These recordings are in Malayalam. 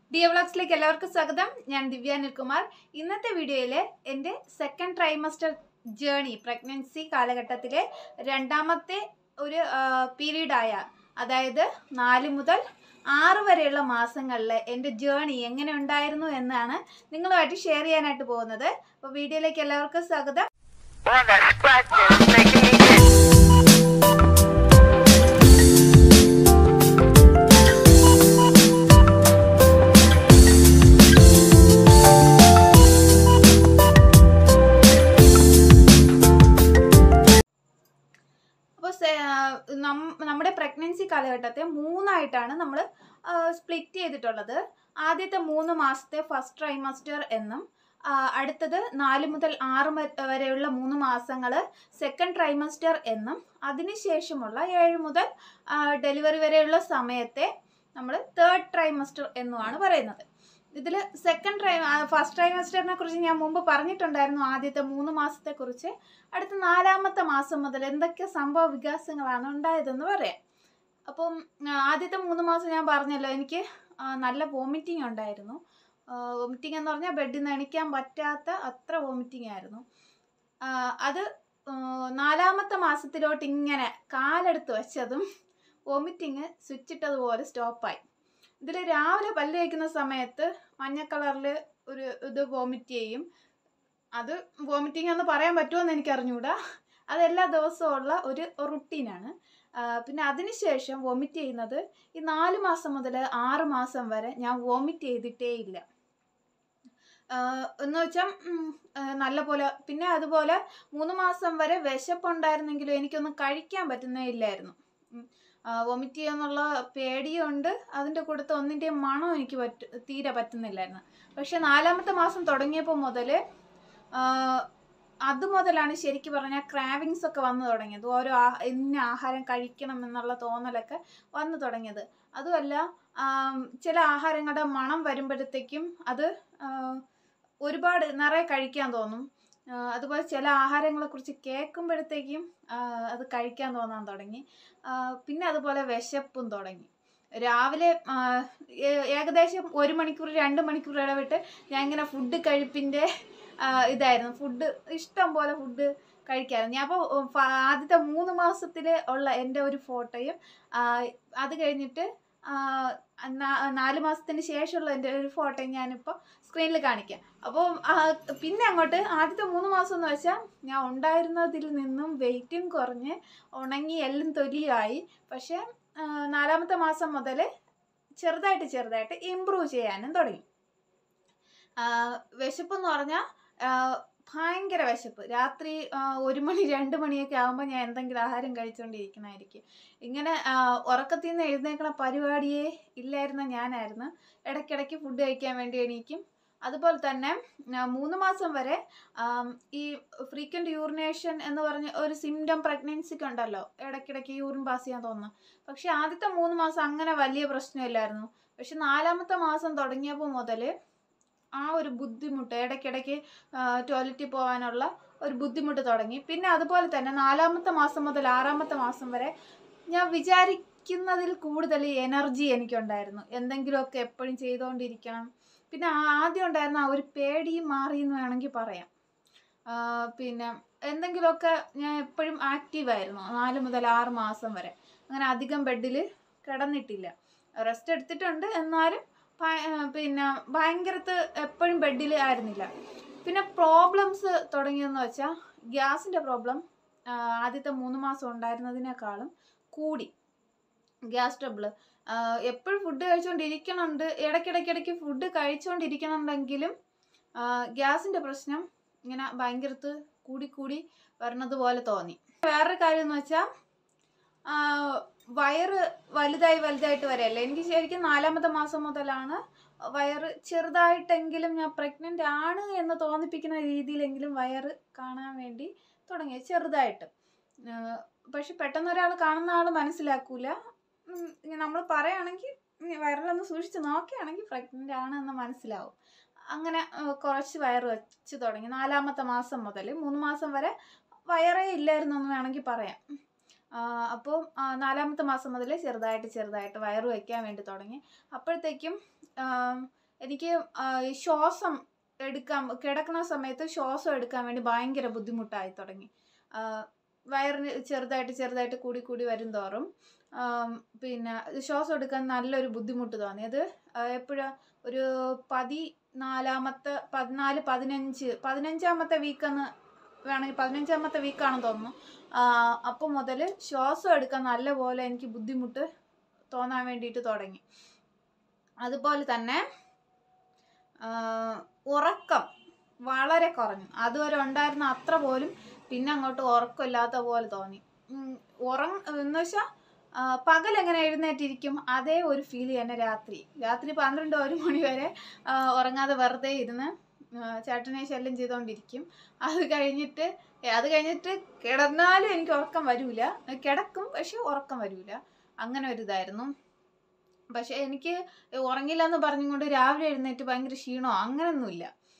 ഡിയ വ്ളോഗ്സിലേക്ക് എല്ലാവർക്കും സ്വാഗതം ഞാൻ ദിവ്യ അനിൽകുമാർ ഇന്നത്തെ വീഡിയോയിൽ എൻ്റെ സെക്കൻഡ് ട്രൈമസ്റ്റർ ജേണി പ്രഗ്നൻസി കാലഘട്ടത്തിലെ രണ്ടാമത്തെ ഒരു പീരീഡായ അതായത് നാല് മുതൽ ആറ് വരെയുള്ള മാസങ്ങളിൽ എൻ്റെ ജേണി എങ്ങനെ ഉണ്ടായിരുന്നു എന്നാണ് നിങ്ങളുമായിട്ട് ഷെയർ ചെയ്യാനായിട്ട് പോകുന്നത് അപ്പോൾ വീഡിയോയിലേക്ക് എല്ലാവർക്കും സ്വാഗതം Well, that scratch is making me itch. അപ്പോൾ നമ്മുടെ പ്രഗ്നൻസി കാലഘട്ടത്തെ മൂന്നായിട്ടാണ് നമ്മൾ സ്പ്ലിറ്റ് ചെയ്തിട്ടുള്ളത് ആദ്യത്തെ മൂന്ന് മാസത്തെ ഫസ്റ്റ് ട്രൈമസ്റ്റർ എന്നും ആ, അടുത്തത് നാല് മുതൽ ആറ് മ- വരെയുള്ള മൂന്ന് മാസങ്ങൾ സെക്കൻഡ് ട്രൈമസ്റ്റർ എന്നും അതിനുശേഷമുള്ള ഏഴ് മുതൽ ഡെലിവറി വരെയുള്ള സമയത്തെ നമ്മൾ തേർഡ് ട്രൈമസ്റ്റർ എന്നുമാണ് പറയുന്നത് ഇതിൽ സെക്കൻഡ് ട്രൈ ഫസ്റ്റ് ട്രൈമസ്റ്ററിനെ കുറിച്ച് ഞാൻ മുമ്പ് പറഞ്ഞിട്ടുണ്ടായിരുന്നു ആദ്യത്തെ മൂന്ന് മാസത്തെ കുറിച്ച് അടുത്ത നാലാമത്തെ മാസം മുതൽ എന്തൊക്കെ സംഭവ വികാസങ്ങളാണ് ഉണ്ടായതെന്ന് പറയാം അപ്പം ആ, ആദ്യത്തെ മൂന്ന് മാസം ഞാൻ പറഞ്ഞല്ലോ എനിക്ക് ആ, നല്ല വോമിറ്റിംഗ് ഉണ്ടായിരുന്നു വോമിറ്റിംഗ് എന്ന് പറഞ്ഞാൽ ബെഡിൽ നിന്ന് എണിക്കാൻ പറ്റാത്ത അത്ര വോമിറ്റിംഗ് ആയിരുന്നു ആ, അത് ആ, നാലാമത്തെ മാസത്തിലോട്ട് ഇങ്ങനെ കാലെടുത്ത് വെച്ചതും വോമിറ്റിങ് സ്വിച്ചിട്ടതുപോലെ സ്റ്റോപ്പായി ഇതിൽ രാവിലെ പല്ല് തേക്കുന്ന സമയത്ത് മഞ്ഞ കളറിൽ ഒരു ഇത് വോമിറ്റ് ചെയ്യും അത് വോമിറ്റിംഗ് എന്ന് പറയാൻ പറ്റുമോ എന്ന് എനിക്ക് അറിഞ്ഞൂടാ അത് എല്ലാ ദിവസവും ഉള്ള ഒരു റുട്ടീനാണ് പിന്നെ അതിനുശേഷം വോമിറ്റ് ചെയ്യുന്നത് ഈ നാല് മാസം മുതൽ ആറ് മാസം വരെ ഞാൻ വോമിറ്റ് ചെയ്തിട്ടേ ഇല്ല ആഹ് എന്ന് വെച്ചാൽ നല്ല പോലെ പിന്നെ അതുപോലെ മൂന്ന് മാസം വരെ വിശപ്പുണ്ടായിരുന്നെങ്കിലും എനിക്കൊന്നും കഴിക്കാൻ പറ്റുന്നേ ഇല്ലായിരുന്നു വൊമിറ്റ് ചെയ്യാന്നുള്ള പേടിയുണ്ട് അതിൻ്റെ കൂട്ടത്ത് ഒന്നിൻ്റെയും മണം എനിക്ക് പറ്റ തീരെ പറ്റുന്നില്ലായിരുന്നു പക്ഷെ നാലാമത്തെ മാസം തുടങ്ങിയപ്പോൾ മുതൽ അത് മുതലാണ് ശരിക്കും പറഞ്ഞാൽ ക്രാവിങ്സ് ഒക്കെ വന്നു തുടങ്ങിയത് ഓരോ ആ ഇന്ന ആഹാരം കഴിക്കണം എന്നുള്ള തോന്നലൊക്കെ വന്നു തുടങ്ങിയത് അതുമല്ല ആം, ചില ആഹാരങ്ങളുടെ മണം വരുമ്പോഴത്തേക്കും അത് ആ, ഒരുപാട് നിറയെ കഴിക്കാൻ തോന്നും ആ, അതുപോലെ ചില ആഹാരങ്ങളെക്കുറിച്ച് കേൾക്കുമ്പോഴത്തേക്കും ആ, അത് കഴിക്കാൻ തോന്നാൻ തുടങ്ങി ആ, പിന്നെ അതുപോലെ വിശപ്പും തുടങ്ങി രാവിലെ ആ, ഏ- ഏകദേശം ഒരു മണിക്കൂർ രണ്ട് മണിക്കൂർ ഇടവിട്ട് ഞാൻ ഇങ്ങനെ ഫുഡ് കഴിപ്പിൻ്റെ ആ, ഇതായിരുന്നു ഫുഡ് ഇഷ്ടം പോലെ ഫുഡ് കഴിക്കാമായിരുന്നു ഞാൻ അപ്പോൾ ആദ്യത്തെ മൂന്ന് മാസത്തിൽ ഉള്ള എൻ്റെ ഒരു ഫോട്ടോയും ആ, അത് കഴിഞ്ഞിട്ട് ആ, നാ- നാല് മാസത്തിന് ശേഷമുള്ള എൻ്റെ ഒരു ഫോട്ടോയും ഞാനിപ്പോൾ സ്ക്രീനിൽ കാണിക്കാം അപ്പോൾ പിന്നെ അങ്ങോട്ട് ആദ്യത്തെ മൂന്ന് മാസം എന്ന് വെച്ചാൽ ഞാൻ ഉണ്ടായിരുന്നതിൽ നിന്നും വെയിറ്റും കുറഞ്ഞ് ഉണങ്ങി എല്ലാം തൊലിയായി പക്ഷേ ആ, നാലാമത്തെ മാസം മുതൽ ചെറുതായിട്ട് ചെറുതായിട്ട് ഇമ്പ്രൂവ് ചെയ്യാനും തുടങ്ങി ആ, വിശപ്പെന്ന് പറഞ്ഞാൽ ഭയങ്കര വിശപ്പ് രാത്രി ആ, ഒരു മണി രണ്ട് മണിയൊക്കെ ആകുമ്പോൾ ഞാൻ എന്തെങ്കിലും ആഹാരം കഴിച്ചുകൊണ്ടിരിക്കണമായിരിക്കും ഇങ്ങനെ ആ, ഉറക്കത്തിൽ നിന്ന് എഴുന്നേക്കണ പരിപാടിയേ ഇല്ലായിരുന്ന ഞാനായിരുന്നു ഇടയ്ക്കിടയ്ക്ക് ഫുഡ് കഴിക്കാൻ വേണ്ടി എണീക്കും അതുപോലെ തന്നെ ആ, മൂന്ന് മാസം വരെ ആം, ഈ ഫ്രീക്വൻറ്റ് യൂറിനേഷൻ എന്ന് പറഞ്ഞ ഒരു സിംറ്റം പ്രഗ്നൻസിക്ക് ഉണ്ടല്ലോ ഇടയ്ക്കിടയ്ക്ക് യൂറിൻ പാസ് ചെയ്യാൻ തോന്നുന്നു പക്ഷെ ആദ്യത്തെ മൂന്ന് മാസം അങ്ങനെ വലിയ പ്രശ്നമില്ലായിരുന്നു പക്ഷെ നാലാമത്തെ മാസം തുടങ്ങിയപ്പോൾ മുതൽ ആ ഒരു ബുദ്ധിമുട്ട് ഇടയ്ക്കിടയ്ക്ക് ടോയ്ലറ്റിൽ പോകാനുള്ള ഒരു ബുദ്ധിമുട്ട് തുടങ്ങി പിന്നെ അതുപോലെ തന്നെ നാലാമത്തെ മാസം മുതൽ ആറാമത്തെ മാസം വരെ ഞാൻ വിചാരിക്കുന്നതിൽ കൂടുതൽ എനർജി എനിക്കുണ്ടായിരുന്നു എന്തെങ്കിലുമൊക്കെ എപ്പോഴും ചെയ്തുകൊണ്ടിരിക്കണം പിന്നെ ആ- ആദ്യം ഉണ്ടായിരുന്ന ആ ഒരു പേടിയും മാറി എന്ന് വേണമെങ്കിൽ പറയാം ആ, പിന്നെ എന്തെങ്കിലുമൊക്കെ ഞാൻ എപ്പോഴും ആക്റ്റീവായിരുന്നു നാല് മുതൽ ആറ് മാസം വരെ അങ്ങനെ അധികം ബെഡിൽ കിടന്നിട്ടില്ല റെസ്റ്റ് എടുത്തിട്ടുണ്ട് എന്നാലും ഭയ- ആ, പിന്നെ ഭയങ്കരത്ത് എപ്പോഴും ബെഡിൽ ആയിരുന്നില്ല പിന്നെ പ്രോബ്ലംസ് തുടങ്ങിയെന്ന് വെച്ചാൽ ഗ്യാസിൻ്റെ പ്രോബ്ലം ആദ്യത്തെ മൂന്ന് മാസം ഉണ്ടായിരുന്നതിനേക്കാളും കൂടി ഗ്യാസ് ട്രബിൾ എപ്പോഴും ഫുഡ് കഴിച്ചുകൊണ്ടിരിക്കണുണ്ട് ഇടയ്ക്കിടയ്ക്കിടയ്ക്ക് ഫുഡ് കഴിച്ചുകൊണ്ടിരിക്കണുണ്ടെങ്കിലും ഗ്യാസിൻ്റെ പ്രശ്നം ഇങ്ങനെ ഭയങ്കരത്ത് കൂടി കൂടി വരണത് പോലെ തോന്നി വേറൊരു കാര്യം എന്ന് വെച്ചാൽ വയറ് വലുതായി വലുതായിട്ട് വരെയല്ലേ എനിക്ക് ശരിക്കും നാലാമത്തെ മാസം മുതലാണ് വയറ് ചെറുതായിട്ടെങ്കിലും ഞാൻ പ്രഗ്നൻ്റ് ആണ് എന്ന് തോന്നിപ്പിക്കുന്ന രീതിയിലെങ്കിലും വയറ് കാണാൻ വേണ്ടി തുടങ്ങി ചെറുതായിട്ട് ആഹ് പക്ഷെ പെട്ടെന്ന് ഒരാൾ കാണുന്ന ആൾ മനസ്സിലാക്കൂല നമ്മൾ പറയുകയാണെങ്കിൽ വയറിലൊന്ന് സൂക്ഷിച്ച് നോക്കുകയാണെങ്കിൽ പ്രഗ്നൻ്റ് ആണ് എന്ന് മനസ്സിലാവും അങ്ങനെ ആഹ് കുറച്ച് വയറ് വെച്ച് തുടങ്ങി നാലാമത്തെ മാസം മുതൽ മൂന്ന് മാസം വരെ വയറേ ഇല്ലായിരുന്നു എന്ന് വേണമെങ്കിൽ പറയാം അപ്പോൾ നാലാമത്തെ മാസം മുതൽ ചെറുതായിട്ട് ചെറുതായിട്ട് വയറ് വയ്ക്കാൻ വേണ്ടി തുടങ്ങി അപ്പോഴത്തേക്കും ആം, എനിക്ക് ആ, ഈ ശ്വാസം എടുക്കാൻ കിടക്കുന്ന സമയത്ത് ശ്വാസം എടുക്കാൻ വേണ്ടി ഭയങ്കര ബുദ്ധിമുട്ടായി തുടങ്ങി ആ, വയറിന് ചെറുതായിട്ട് ചെറുതായിട്ട് കൂടി കൂടി വരും തോറും ആം, പിന്നെ ശ്വാസം എടുക്കാൻ നല്ലൊരു ബുദ്ധിമുട്ട് തോന്നി അത് എപ്പോഴാ ഒരു പതിനാലാമത്തെ പതിനാല് പതിനഞ്ച് പതിനഞ്ചാമത്തെ വീക്കെന്ന് വേണമെങ്കിൽ പതിനഞ്ചാമത്തെ വീക്കാണെന്ന് തോന്നുന്നു അപ്പം മുതൽ ശ്വാസം എടുക്കാൻ നല്ലപോലെ എനിക്ക് ബുദ്ധിമുട്ട് തോന്നാൻ വേണ്ടിയിട്ട് തുടങ്ങി അതുപോലെ തന്നെ ആ, ഉറക്കം വളരെ കുറഞ്ഞു അതുവരെ ഉണ്ടായിരുന്ന അത്ര പോലും പിന്നെ അങ്ങോട്ട് ഉറക്കമില്ലാത്ത പോലെ തോന്നി ഉം, ഉറങ് എന്ന് വെച്ചാൽ പകൽ എങ്ങനെ എഴുന്നേറ്റിരിക്കും അതേ ഒരു ഫീൽ തന്നെ രാത്രി രാത്രി പന്ത്രണ്ട് ഒരു മണി വരെ ആ, ഉറങ്ങാതെ വെറുതെ ഇരുന്ന് ആ, ചേട്ടനെ ശല്യം ചെയ്തുകൊണ്ടിരിക്കും അത് കഴിഞ്ഞിട്ട് അത് കഴിഞ്ഞിട്ട് കിടന്നാലും എനിക്ക് ഉറക്കം വരൂല കിടക്കും പക്ഷെ ഉറക്കം വരൂല അങ്ങനെ ഒരു ഇതായിരുന്നു പക്ഷെ എനിക്ക് ഉറങ്ങില്ല എന്ന് പറഞ്ഞുകൊണ്ട് രാവിലെ എഴുന്നേറ്റ് ഭയങ്കര ക്ഷീണമോ അങ്ങനെയൊന്നുമില്ല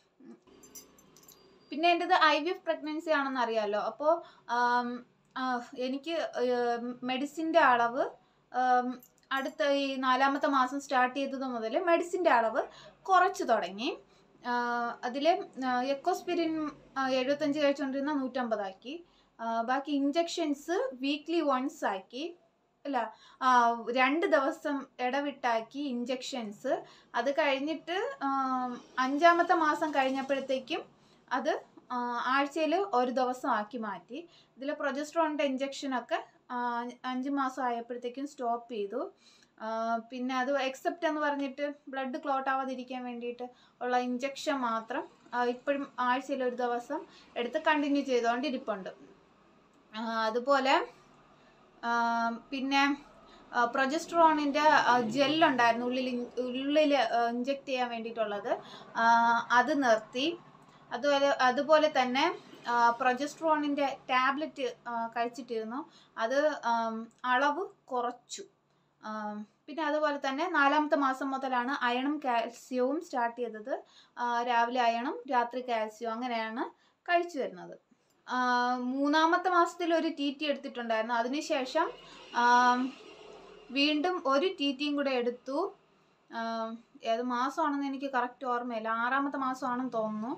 പിന്നെ എൻ്റെത് ഐ വി എഫ് പ്രഗ്നൻസി ആണെന്ന് അറിയാമല്ലോ അപ്പോൾ എനിക്ക് മെഡിസിൻ്റെ അളവ് ആം, അടുത്ത ഈ നാലാമത്തെ മാസം സ്റ്റാർട്ട് ചെയ്തത് മുതൽ മെഡിസിൻ്റെ അളവ് കുറച്ച് തുടങ്ങി അതിൽ എക്കോസ്പിരിൻ എഴുപത്തഞ്ച് കഴിച്ചുകൊണ്ടിരുന്ന നൂറ്റമ്പതാക്കി ആ, ബാക്കി ഇഞ്ചെക്ഷൻസ് വീക്ക്ലി വൺസ് ആക്കി അല്ല ആ, രണ്ട് ദിവസം ഇടവിട്ടാക്കി ഇഞ്ചെക്ഷൻസ് അത് കഴിഞ്ഞിട്ട് ആം, അഞ്ചാമത്തെ മാസം കഴിഞ്ഞപ്പോഴത്തേക്കും അത് ആഴ്ചയിൽ ഒരു ദിവസം ആക്കി മാറ്റി ഇതിൽ പ്രൊജസ്ട്രോണിൻ്റെ ഇഞ്ചെക്ഷനൊക്കെ അഞ്ച് മാസം ആയപ്പോഴത്തേക്കും സ്റ്റോപ്പ് ചെയ്തു ആ, പിന്നെ അത് എക്സെപ്റ്റ് എന്ന് പറഞ്ഞിട്ട് ബ്ലഡ് ക്ലോട്ട് ആവാതിരിക്കാൻ വേണ്ടിയിട്ട് ഉള്ള ഇഞ്ചെക്ഷൻ മാത്രം ആ, ഇപ്പോഴും ആഴ്ചയിൽ ഒരു ദിവസം എടുത്ത് കണ്ടിന്യൂ ചെയ്തുകൊണ്ടിരിപ്പുണ്ട് ആ, അതുപോലെ ആ, പിന്നെ പ്രൊജസ്ട്രോണിൻ്റെ ജെല്ലുണ്ടായിരുന്നു ഉള്ളിൽ ഉള്ളിൽ ഇഞ്ചെക്ട് ചെയ്യാൻ വേണ്ടിയിട്ടുള്ളത് ആ, അത് നിർത്തി അതുപോലെ അതുപോലെ തന്നെ പ്രൊജസ്ട്രോണിൻ്റെ ടാബ്ലറ്റ് കഴിച്ചിട്ടിരുന്നു അത് ആം, അളവ് കുറച്ചു ആം, പിന്നെ അതുപോലെ തന്നെ നാലാമത്തെ മാസം മുതലാണ് അയണും കാൽസ്യവും സ്റ്റാർട്ട് ചെയ്തത് ആ, രാവിലെ അയണും രാത്രി കാൽസ്യവും അങ്ങനെയാണ് കഴിച്ചു വരുന്നത് ആ, മൂന്നാമത്തെ മാസത്തിൽ ഒരു ടി ടി എടുത്തിട്ടുണ്ടായിരുന്നു അതിനുശേഷം ആം, വീണ്ടും ഒരു ടി ടിയും കൂടെ എടുത്തു ആം, ഏത് മാസമാണെന്ന് എനിക്ക് കറക്റ്റ് ഓർമ്മയില്ല ആറാമത്തെ മാസമാണെന്ന് തോന്നുന്നു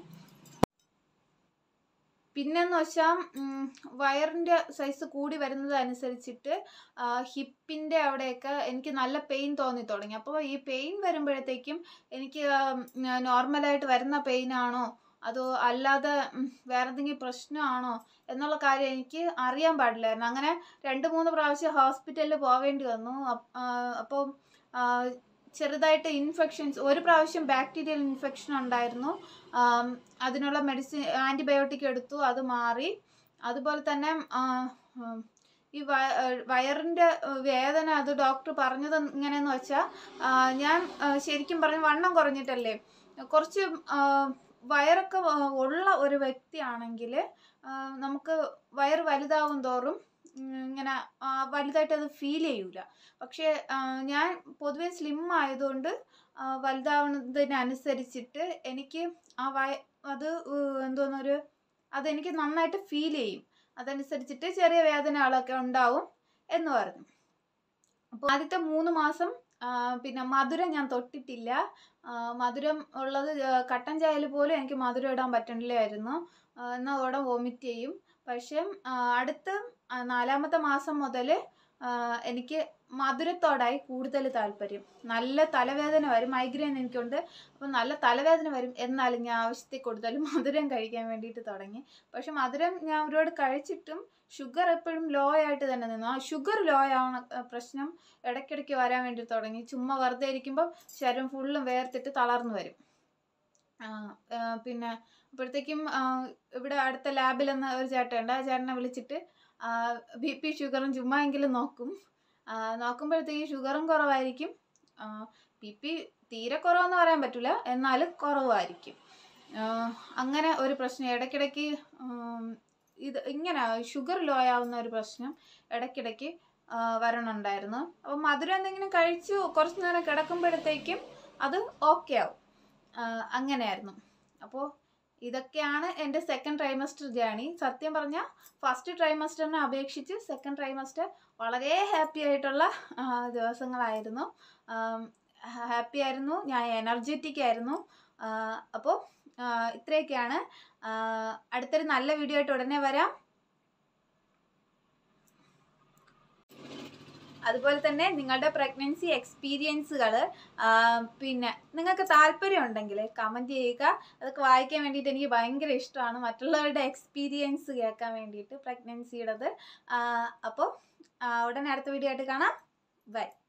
പിന്നെന്ന് വെച്ചാൽ വയറിൻ്റെ സൈസ് കൂടി വരുന്നത് അനുസരിച്ചിട്ട് ഹിപ്പിൻ്റെ അവിടെയൊക്കെ എനിക്ക് നല്ല പെയിൻ തോന്നി തുടങ്ങി അപ്പോൾ ഈ പെയിൻ വരുമ്പോഴത്തേക്കും എനിക്ക് നോർമലായിട്ട് വരുന്ന പെയിൻ ആണോ അതോ അല്ലാതെ ഉം, വേറെ എന്തെങ്കിലും പ്രശ്നമാണോ എന്നുള്ള കാര്യം എനിക്ക് അറിയാൻ പാടില്ലായിരുന്നു അങ്ങനെ രണ്ട് മൂന്ന് പ്രാവശ്യം ഹോസ്പിറ്റലിൽ പോവേണ്ടി വന്നു അപ്പ്- ആ, അപ്പോൾ ആ, ചെറുതായിട്ട് ഇൻഫെക്ഷൻസ് ഒരു പ്രാവശ്യം ബാക്ടീരിയൽ ഇൻഫെക്ഷൻ ഉണ്ടായിരുന്നു ആം, അതിനുള്ള മെഡിസിൻ ആൻറ്റിബയോട്ടിക് എടുത്തു അത് മാറി അതുപോലെ തന്നെ ആ, ഉം, ഈ വയ- ഏഹ് വയറിൻ്റെ ഏഹ് വേദന അത് ഡോക്ടർ പറഞ്ഞത് ഇങ്ങനെയെന്ന് വെച്ചാൽ ഞാൻ ആ, ശരിക്കും പറഞ്ഞ വണ്ണം കുറഞ്ഞിട്ടല്ലേ കുറച്ച് ആ, വയറൊക്കെ ആ, ഉള്ള ഒരു വ്യക്തിയാണെങ്കിൽ നമുക്ക് വയറ് വലുതാവും തോറും ഉം, ഇങ്ങനെ ആ, വലുതായിട്ട് അത് ഫീൽ ചെയ്യൂല പക്ഷേ ആ, ഞാൻ പൊതുവെ സ്ലിം ആയതുകൊണ്ട് ആ, വലുതാവുന്നതിനനുസരിച്ചിട്ട് എനിക്ക് ആ വയ അത് ഏഹ് എന്തോന്നൊരു അതെനിക്ക് നന്നായിട്ട് ഫീൽ ചെയ്യും അതനുസരിച്ചിട്ട് ചെറിയ വേദനകളൊക്കെ ഉണ്ടാവും എന്ന് പറഞ്ഞു അപ്പോൾ ആദ്യത്തെ മൂന്ന് മാസം ആ, പിന്നെ മധുരം ഞാൻ തൊട്ടിട്ടില്ല ആ, മധുരം ഉള്ളത് ആ, കട്ടൻ ചായയിൽ പോലും എനിക്ക് മധുരം ഇടാൻ പറ്റണില്ലായിരുന്നു ആ, എന്നാൽ അവിടെ വോമിറ്റ് ചെയ്യും പക്ഷേ ആ, അടുത്ത ആ, നാലാമത്തെ മാസം മുതൽ എനിക്ക് മധുരത്തോടായി കൂടുതൽ താല്പര്യം നല്ല തലവേദന വരും മൈഗ്രെയിൻ എനിക്കുണ്ട് അപ്പോൾ നല്ല തലവേദന വരും എന്നാലും ഞാൻ ആവശ്യത്തിൽ കൂടുതൽ മധുരം കഴിക്കാൻ വേണ്ടിയിട്ട് തുടങ്ങി പക്ഷെ മധുരം ഞാൻ ഒരുപാട് കഴിച്ചിട്ടും ഷുഗർ എപ്പോഴും ലോ ആയിട്ട് തന്നെ നിന്നു ആ ഷുഗർ ലോ ആവണ ആ, പ്രശ്നം ഇടയ്ക്കിടയ്ക്ക് വരാൻ വേണ്ടി തുടങ്ങി ചുമ്മാ വെറുതെ ഇരിക്കുമ്പോൾ ശരീരം ഫുള്ളും വേർത്തിട്ട് തളർന്നു വരും ആ, ആ, പിന്നെ അപ്പോഴത്തേക്കും ആ, ഇവിടെ അടുത്ത ലാബിൽ എന്ന ഒരു ചേട്ടനുണ്ട് ആ ചേട്ടനെ വിളിച്ചിട്ട് ബി പി ഷുഗറും ചുമ്മാ എങ്കിലും നോക്കും ആ, നോക്കുമ്പോഴത്തേക്കും ഷുഗറും കുറവായിരിക്കും ബി പി തീരെ കുറവെന്ന് പറയാൻ പറ്റില്ല എന്നാലും കുറവായിരിക്കും ആ, അങ്ങനെ ഒരു പ്രശ്നം ഇടയ്ക്കിടയ്ക്ക് ഉം, ഇത് ഇങ്ങനെ ഷുഗർ ലോ ആവുന്ന ഒരു പ്രശ്നം ഇടയ്ക്കിടയ്ക്ക് ആ, വരണുണ്ടായിരുന്നു അപ്പോൾ മധുരം എന്തെങ്കിലും കഴിച്ചു കുറച്ച് നേരം കിടക്കുമ്പോഴത്തേക്കും അത് ഓക്കെ ആവും ആ, അങ്ങനെയായിരുന്നു അപ്പോൾ ഇതൊക്കെയാണ് എൻ്റെ സെക്കൻഡ് ട്രൈമസ്റ്റർ ജേണി സത്യം പറഞ്ഞാൽ ഫസ്റ്റ് ട്രൈമസ്റ്ററിനെ അപേക്ഷിച്ച് സെക്കൻഡ് ട്രൈമസ്റ്റർ വളരെ ഹാപ്പി ആയിട്ടുള്ള ആ, ദിവസങ്ങളായിരുന്നു ആം, ഹാപ്പി ആയിരുന്നു ഞാൻ എനർജറ്റിക് ആയിരുന്നു അപ്പോൾ ഇത്രയൊക്കെയാണ് ആ, അടുത്തൊരു നല്ല വീഡിയോ ആയിട്ട് ഉടനെ വരാം അതുപോലെ തന്നെ നിങ്ങളുടെ പ്രഗ്നൻസി എക്സ്പീരിയൻസുകൾ പിന്നെ നിങ്ങൾക്ക് താല്പര്യം ഉണ്ടെങ്കിൽ കമൻറ്റ് ചെയ്യുക അതൊക്കെ വായിക്കാൻ വേണ്ടിയിട്ട് എനിക്ക് ഭയങ്കര ഇഷ്ടമാണ് മറ്റുള്ളവരുടെ എക്സ്പീരിയൻസ് കേൾക്കാൻ വേണ്ടിയിട്ട് പ്രഗ്നൻസിയുടേത് അപ്പോൾ ഉടനെ അടുത്ത വീഡിയോ ആയിട്ട് കാണാം ബൈ